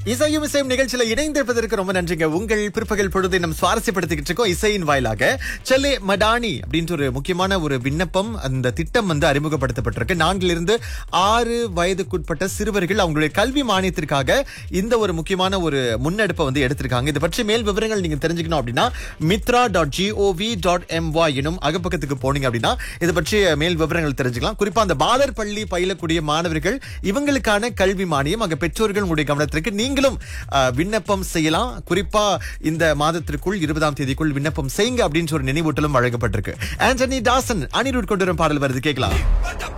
இசையும் இசையும் நிகழ்ச்சியில இணைந்திருப்பதற்கு ரொம்ப நன்றிங்க உங்கள் பிற்பகல் பொழுதை நம் சுவாரஸ்யப்படுத்திக்கிட்டு இருக்கோம் இசையின் வாயிலாக செல்லே மடானி அப்படின்ற ஒரு முக்கியமான ஒரு விண்ணப்பம் அந்த திட்டம் வந்து அறிமுகப்படுத்தப்பட்டிருக்கு நான்கிலிருந்து ஆறு வயதுக்குட்பட்ட சிறுவர்கள் அவங்களுடைய கல்வி மானியத்திற்காக இந்த ஒரு முக்கியமான ஒரு முன்னெடுப்பை வந்து எடுத்திருக்காங்க இது பற்றி மேல் விவரங்கள் நீங்க தெரிஞ்சுக்கணும் அப்படின்னா Mitra dot G O V dot M Y எனும் அகப்பக்கத்துக்கு போனீங்க அப்படின்னா இது பற்றி மேல் விவரங்கள் தெரிஞ்சுக்கலாம் குறிப்பா அந்த பாலர் பள்ளி பயிலக்கூடிய மாணவர்கள் இவங்களுக்கான கல்வி மானியம் அங்க பெற்றோர்கள் உங்களுடைய கவனத்திற்கு நீங்களும் அஹ், விண்ணப்பம் செய்யலாம் குறிப்பா இந்த மாதத்திற்குள் இருபதாம் தேதிக்குள் விண்ணப்பம் செய்யுங்க அப்படின்னு ஒரு நினைவூட்டலும் வழங்கப்பட்டிருக்கு ஆண்டனி டாசன் அனிருட் கொண்டு வரும் பாடல் வருது கேட்கலாம்